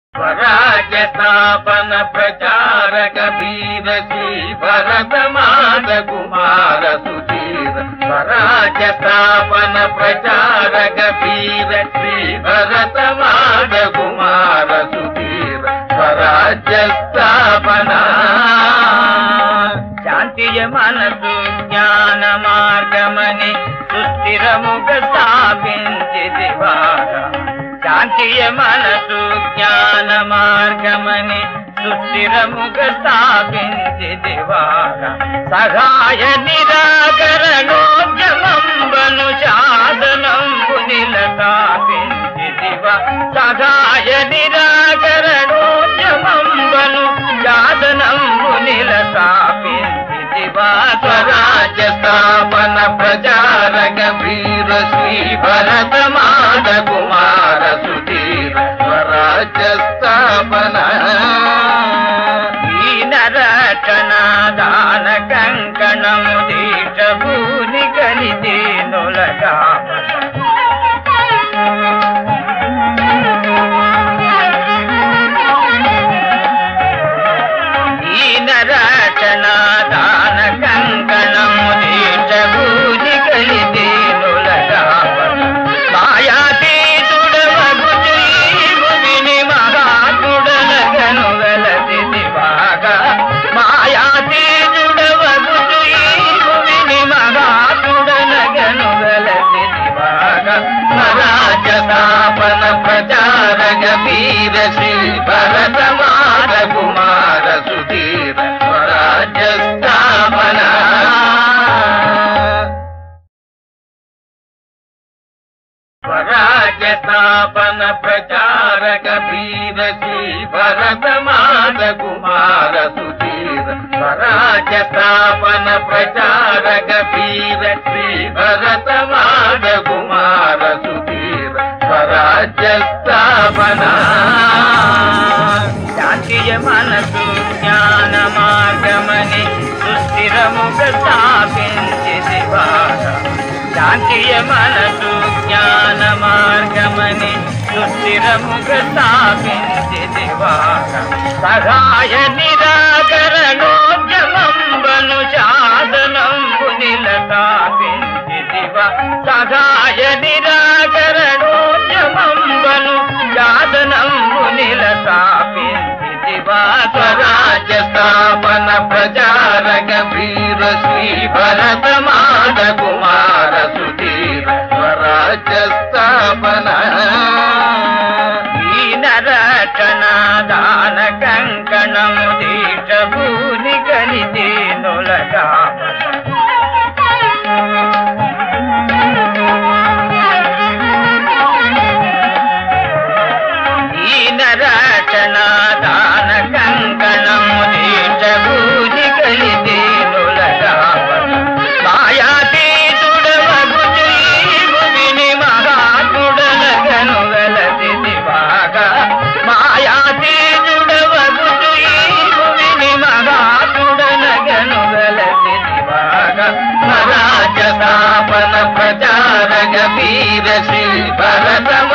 స్వరాజ్య స్థాపన ప్రచారక వీర శ్రీ భరత మాత కుమార సుధీర స్వరాజ్య స్థాపన ప్రచారక వీర శ్రీ భరత మాత కుమార సుధీర స్వరాజ్య స్థాపన శాంతియ మనసు జ్ఞాన మార్గమని సుస్థిరముగా స్థాపించి దివాగా శాంతియ మనసు జ్ఞాన మార్గమని సుస్థిరముగా స్థాపించి దివాగా సహాయ నిరాకరణోద్యమంబను శాసనంబు నిలతాపించి దివా సహాయ నిరాకరణోద్యమంబను శాసనంబు నిలతాపించి దివా స్వరాజ్య స్థాపన ప్రచారక వీర శ్రీ భరత మాత కుమార సుధీర స్వరాజ్య స్థాపన ఈ నరచన దాన కంకణము దీక్ష భూని కలిసి నులగా ఈ నరచన దాన కంకణము దీక్ష భూని కలిసి నులగా మాయాతీతుడవగు భూమిని మహాతుడనగను వెలసి దివాగా మాయాతీతుడవగు భూమిని మహాతుడనగను వెలసి దివాగా స్వరాజ్య స్థాపన ప్రచారక వీర శ్రీ భరత మాత కుమార సుధీర స్వరాజ్య స్థాపన స్వరాజ్య స్థాపన ప్రచారక వీర శ్రీ భరత మాత కుమార సుధీర స్వరాజ్య స్థాపన ప్రచారక వీర శ్రీ భరత మాత కుమార సుధీర స్వరాజ్య స్థాపన శాంతియ మనసు జ్ఞాన మార్గమని సుస్థిరముగా స్థాపించి దివాగా శాంతియ మనసు జ్ఞాన మార్గమని సుస్థిరముగా స్థాపించి దివాగా సహాయ నిరాకరణోద్యమంబను శాసనంబు నిలతాపించి దివా సహాయ నిరాకరణోద్యమంబను శాసనంబు నిలతాపించి దివా స్వరాజ్య స్థాపన ప్రచారక వీర శ్రీ భరత మాత కుమార సుధీర స్వరాజ్య స్థాపన ఈ నరచన దాన కంకణము దీక్ష భూని కలిసి నులగా ఈ నరచన దాన కంకణము దీక్ష భూని కలిసి నులగా మాయాతీతుడవగు భూమిని మహాతుడనగను వెలసి దివాగా మాయాతీతుడవగు భూమిని మహాతుడనగను వెలసి దివాగా స్వరాజ్య స్థాపన ప్రచారక వీర శ్రీ భరత